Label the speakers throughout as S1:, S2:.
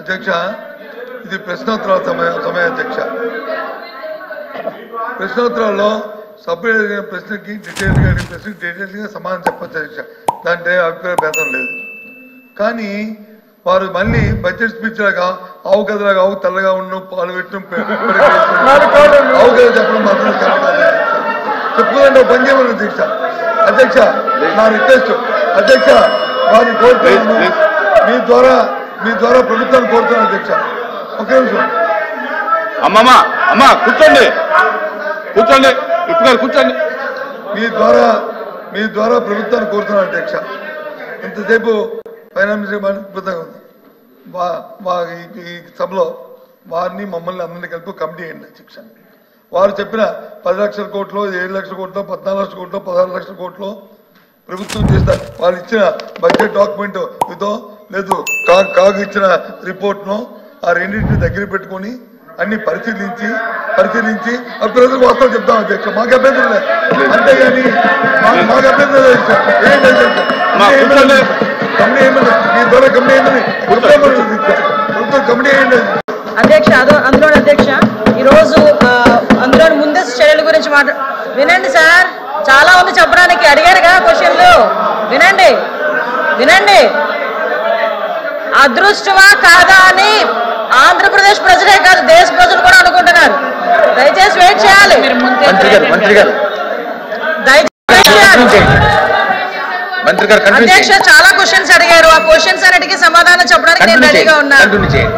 S1: అధ్యక్ష ఇది ప్రశ్నోత్తరాల సమయ సమయ అధ్యక్ష ప్రశ్నోత్తరాల్లో సభ్యులు అడిగిన ప్రశ్నకి డీటెయిల్గా అడిగిన ప్రశ్నకి డీటెయిల్గా సమాధానం చెప్పచ్చు అధ్యక్ష దాంట్లో ఏ అభిప్రాయ భేదం లేదు కానీ వారు మళ్ళీ బడ్జెట్ స్పీచ్ లాగా ఆవు గదలాగా ఆవు తెల్లగా ఉండడం పాలు పెట్టడం పె- పెరగడం, ఆవు గద చెప్పడం మాత్రం కరెక్ట్ కాదు అధ్యక్ష. చెప్పుకోదండి పని చేయమని అధ్యక్ష అధ్యక్ష నా రిక్వెస్ట్ అధ్యక్ష వారిని కోరుతున్నాను మీ ద్వారా మీ ద్వారా ప్రభుత్వాన్ని కోరుతున్నాను అధ్యక్ష ఒకే నిమిషం
S2: అమ్మమ్మ అమ్మ కూర్చోండి కూర్చోండి ఇప్పుడు గారు కూర్చోండి
S1: మీ ద్వారా మీ ద్వారా ప్రభుత్వాన్ని కోరుతున్నాను అధ్యక్ష ఇంతసేపు ఫైనాన్స్ మినిస్టర్ మాట అద్భుతంగా ఉంది వా వా ఈ- ఈ సభలో వారిని మమ్మల్ని అందరినీ కలిపి కమిటీ అయ్యండి అధ్యక్ష వారు చెప్పిన పది లక్షల కోట్లు ఏడు లక్షల కోట్లు పద్నాలుగు లక్షల కోట్లు పదహారు లక్షల కోట్లు ప్రభుత్వం చేస్తారు వాళ్ళు ఇచ్చిన బడ్జెట్ డాక్యుమెంట్ ఇదో లేదు కాగ్ కాగ్ ఇచ్చిన రిపోర్ట్ను ఆ రెండింటిని దగ్గర పెట్టుకొని అన్ని పరిశీలించి పరిశీలించి ఆ ప్రజలకు వాస్తవం చెప్తాం అధ్యక్ష మాకు అభ్యంతరం లేదు అంతేగాని మాకు మాకు అభ్యంతరం లేదు అధ్యక్ష. ఏంటి అధ్యక్ష?
S2: మా కూర్చోండి.
S1: కమిటీ ఏమని మీ ద్వారా కమిటీ ఏమని ప్రభుత్వం అధ్యక్ష. ప్రభుత్వం కమిటీ ఏంటి
S3: అధ్యక్ష అదో అందులో అధ్యక్ష ఈరోజు ఆ, అందులో ముందస్తు చర్యల గురించి మాట్లా వినండి సార్ చాలా ఉంది చెప్పడానికి అడిగారుగా క్వశ్చన్లు వినండి వినండి అదృష్టమా కాదా అని ఆంధ్రప్రదేశ్ ప్రజలే కాదు దేశ ప్రజలు కూడా అనుకుంటున్నారు దయచేసి వెయిట్ చేయాలి
S2: మంత్రి గారు మంత్రి గారు
S3: దయచేసి వెయిట్ చేయాలి
S2: మంత్రి గారు కంటిన్యూ
S3: అధ్యక్ష
S2: చేయండి
S3: చాలా క్వశ్చన్స్ అడిగారు ఆ క్వశ్చన్స్ అన్నిటికీ సమాధానం చెప్పడానికి నేను
S2: కంటిన్యూ
S3: రెడీగా
S2: చేయండి
S3: ఉన్నా
S2: కంటిన్యూ చేయండి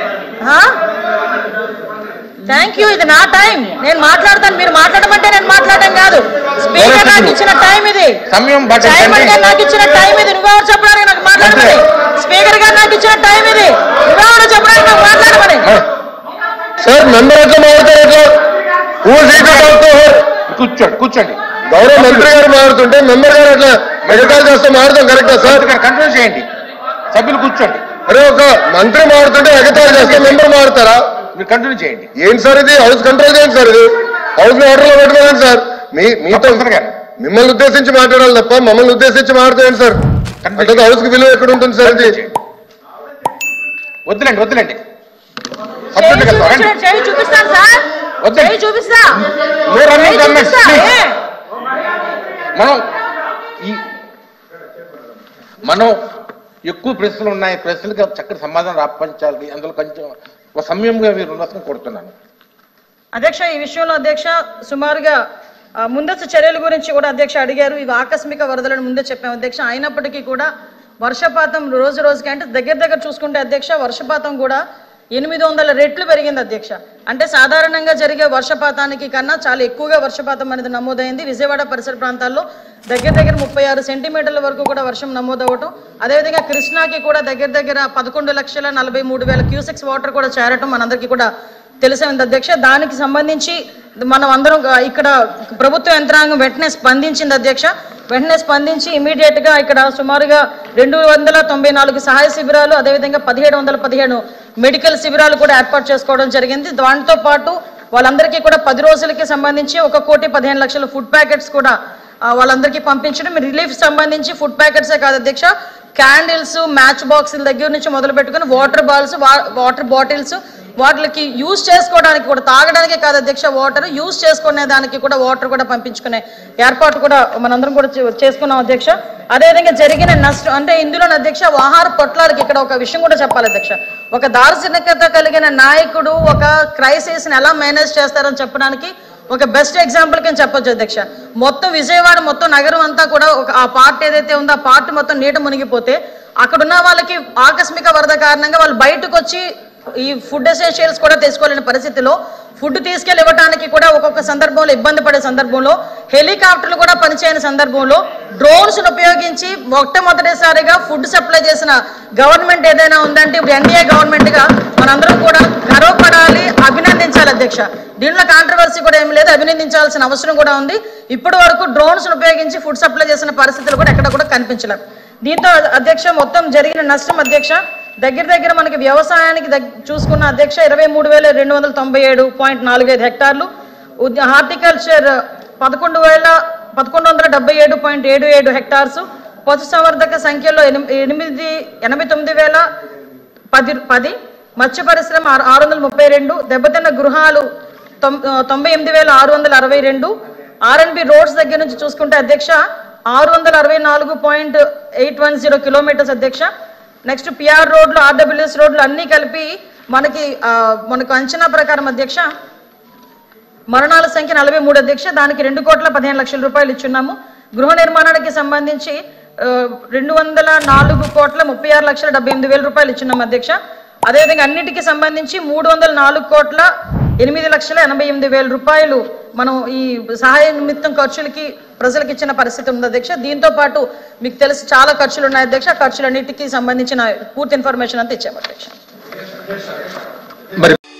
S3: థ్యాంక్ యూ ఇది నా టైం నేను మాట్లాడతాను మీరు మాట్లాడమంటే నేను మాట్లాడడం కాదు స్పీకర్ నాకు ఇచ్చిన టైం ఇది
S2: సమయం బట్టి
S3: చైర్మన్ గారు నాకు ఇచ్చిన టైం ఇది నువ్వెవరు చెప్పడానికి నాకు మాట్లాడమని స్పీకర్ గారు నాకు ఇచ్చిన టైం ఇది నువ్వెవరు చెప్పడానికి నాకు మాట్లాడమని
S4: సార్ మెంబర్ ఎట్లా మారుతారు ఎట్లా హూ సీట్
S2: కూర్చోండి కూర్చోండి
S4: గౌరవ మంత్రి గారు మారుతుంటే మెంబర్ గారు అట్లా మెడికల్ చేస్తే మారుతాం కరెక్టా సార్
S2: మంత్రి గారు కంటిన్యూ చేయండి సభ్యులు కూర్చోండి
S4: అరే ఒక మంత్రి మారుతుంటే ఎగతాళి చేస్తే మెంబర్ మారుతారా
S2: మీరు కంటిన్యూ చేయండి
S4: ఏంటి సార్ ఇది హౌస్ కంట్రోల్ చేయండి సార్ ఇది హౌస్ ని ఆర్డర్ లో పెట్టుకోండి సార్ మీ మీతో
S2: తప్పనిసరిగా.
S4: మిమ్మల్ని ఉద్దేశించి మాట్లాడాలి తప్ప మమ్మల్ని ఉద్దేశించి మాట్లాడండి సార్ అంటే హౌస్ కి విలువ ఎక్కడ ఉంటుంది సార్ ఇది
S2: వద్దులేండి వద్దులేండి
S3: చేయి
S2: సబ్జెక్ట్ వెళ్తాం రండి
S3: చూపించు- చేయి చూపిస్తాను సార్
S2: వద్దండి.
S3: చేయి చూపిస్తా
S2: No running
S3: చేయి
S2: comments,
S3: చూపిస్తా.
S2: please.
S3: ఏ?
S2: మనం ఈ మనం ఎక్కువ ప్రశ్నలు ఉన్నాయి ప్రశ్నలకు చక్కటి సమాధానం రాపించాలి అందులో కొంచెం ఒక సమయంగా మీరు ఉన్నతను కోరుతున్నాను
S3: అధ్యక్ష ఈ విషయంలో అధ్యక్ష సుమారుగా ఆ, ముందస్తు చర్యల గురించి కూడా అధ్యక్ష అడిగారు ఇవి ఆకస్మిక వరదలను ముందే చెప్పాము అధ్యక్ష అయినప్పటికీ కూడా వర్షపాతం రోజు రోజుకి అంటే దగ్గర దగ్గర చూసుకుంటే అధ్యక్ష వర్షపాతం కూడా ఎనిమిది వందల రెట్లు పెరిగింది అధ్యక్ష అంటే సాధారణంగా జరిగే వర్షపాతానికి కన్నా చాలా ఎక్కువగా వర్షపాతం అనేది నమోదైంది విజయవాడ పరిసర ప్రాంతాల్లో దగ్గర దగ్గర ముప్పై ఆరు సెంటీమీటర్ల వరకు కూడా వర్షం నమోదవటం అదేవిధంగా కృష్ణాకి కూడా దగ్గర దగ్గర పదకొండు లక్షల నలభై మూడు వేల క్యూసెక్స్ వాటర్ కూడా చేరటం మనందరికీ కూడా తెలిసే ఉంది అధ్యక్ష దానికి సంబంధించి మనం అందరం గా- ఇక్కడ ప్రభుత్వ యంత్రాంగం వెంటనే స్పందించింది అధ్యక్ష వెంటనే స్పందించి ఇమీడియట్ గా ఇక్కడ సుమారుగా రెండు వందల తొంభై నాలుగు సహాయ శిబిరాలు అదేవిధంగా పదిహేడు వందల పదిహేను మెడికల్ శిబిరాలు కూడా ఏర్పాటు చేసుకోవడం జరిగింది దాంతో పాటు వాళ్ళందరికీ కూడా పది రోజులకి సంబంధించి ఒక కోటి పదిహేను లక్షల ఫుడ్ ప్యాకెట్స్ కూడా ఆ, వాళ్ళందరికీ పంపించడం రిలీఫ్ సంబంధించి ఫుడ్ ప్యాకెట్సే కాదు అధ్యక్ష క్యాండిల్స్ మ్యాచ్ బాక్సుల దగ్గర నుంచి మొదలు పెట్టుకుని వాటర్ బాల్స్ వాటర్ బాటిల్స్ వాటికి యూజ్ చేసుకోవడానికి కూడా తాగడానికే కాదు అధ్యక్ష వాటర్ యూజ్ చేసుకునే దానికి కూడా వాటర్ కూడా పంపించుకునే ఏర్పాటు కూడా మనందరం కూడా చే- చేసుకున్నాం అధ్యక్ష అదేవిధంగా జరిగిన నష్టం అంటే ఇందులో అధ్యక్ష ఆహార పొట్లాలకి ఇక్కడ ఒక విషయం కూడా చెప్పాలి అధ్యక్ష ఒక దార్శనికత కలిగిన నాయకుడు ఒక క్రైసిస్ ని ఎలా మేనేజ్ చేస్తారని చెప్పడానికి ఒక బెస్ట్ ఎగ్జాంపుల్ కింద చెప్పొచ్చు అధ్యక్ష మొత్తం విజయవాడ మొత్తం నగరం అంతా కూడా ఒక ఆ పార్ట్ ఏదైతే ఉందో ఆ పార్ట్ మొత్తం నీట మునిగిపోతే అక్కడ ఉన్న వాళ్ళకి ఆకస్మిక వరద కారణంగా వాళ్ళు బయటకు వచ్చి ఈ ఫుడ్ ఎసెన్షియల్స్ కూడా తెచ్చుకోలేని పరిస్థితిలో ఫుడ్ తీసుకెళ్ళి ఇవ్వడానికి కూడా ఒక్కొక్క సందర్భంలో ఇబ్బంది పడే సందర్భంలో హెలికాప్టర్లు కూడా పనిచేయని సందర్భంలో డ్రోన్స్ ఉపయోగించి మొట్టమొదటిసారిగా ఫుడ్ సప్లై చేసిన గవర్నమెంట్ ఏదైనా ఉందంటే ఇప్పుడు ఎన్డీఏ గవర్నమెంట్ గా మనందరం కూడా గర్వపడాలి అభినందించాలి అధ్యక్ష దీంట్లో కాంట్రవర్సీ కూడా ఏం లేదు అభినందించాల్సిన అవసరం కూడా ఉంది ఇప్పటి వరకు డ్రోన్స్ ఉపయోగించి ఫుడ్ సప్లై చేసిన పరిస్థితులు కూడా ఎక్కడ కూడా కనిపించలేదు దీంతో అధ్యక్ష మొత్తం జరిగిన నష్టం అధ్యక్ష దగ్గర దగ్గర మనకి వ్యవసాయానికి దగ్- చూసుకున్న అధ్యక్ష ఇరవై మూడు వేల రెండు వందల తొంభై ఏడు పాయింట్ నాలుగైదు హెక్టార్లు ఉద్య- హార్టికల్చర్ పదకొండు వేల పదకొండు వందల డెబ్బై ఏడు పాయింట్ ఏడు ఏడు హెక్టార్స్ పశుసంవర్ధక సంఖ్యలో ఎనిమి- ఎనిమిది ఎనభై తొమ్మిది వేల పది పది మత్స్య పరిశ్రమ ఆరు ఆరు వందల ముప్పై రెండు దెబ్బతిన్న గృహాలు తొం- ఆ, తొంభై ఎనిమిది వేల ఆరు వందల అరవై రెండు ఆర్ఎన్బి రోడ్స్ దగ్గర నుంచి చూసుకుంటే అధ్యక్ష ఆరు వందల అరవై నాలుగు point eight one zero kilometres అధ్యక్ష నెక్స్ట్ పిఆర్ రోడ్లు ఆర్డబ్ల్యూఎస్ రోడ్లు అన్నీ కలిపి మనకి ఆ, మనకు అంచనా ప్రకారం అధ్యక్ష మరణాల సంఖ్య నలభై మూడు అధ్యక్ష దానికి రెండు కోట్ల పదిహేను లక్షల రూపాయలు ఇచ్చున్నాము గృహ నిర్మాణానికి సంబంధించి ఆ, రెండు వందల నాలుగు కోట్ల ముప్పై ఆరు లక్షల డెబ్బై ఎనిమిది వేల రూపాయలు ఇచ్చున్నాము అధ్యక్ష అదేవిధంగా అన్నిటికీ సంబంధించి మూడు వందల నాలుగు కోట్ల ఎనిమిది లక్షల ఎనభై ఎనిమిది వేల రూపాయలు మనం ఈ సహాయ నిమిత్తం ఖర్చులకి ప్రజలకు ఇచ్చిన పరిస్థితి ఉంది అధ్యక్ష దీంతో పాటు మీకు తెలుసు చాలా ఖర్చులు ఉన్నాయి అధ్యక్ష ఖర్చులన్నిటికీ సంబంధించిన పూర్తి ఇన్ఫర్మేషన్ అంతా ఇచ్చాము అధ్యక్ష
S2: మరి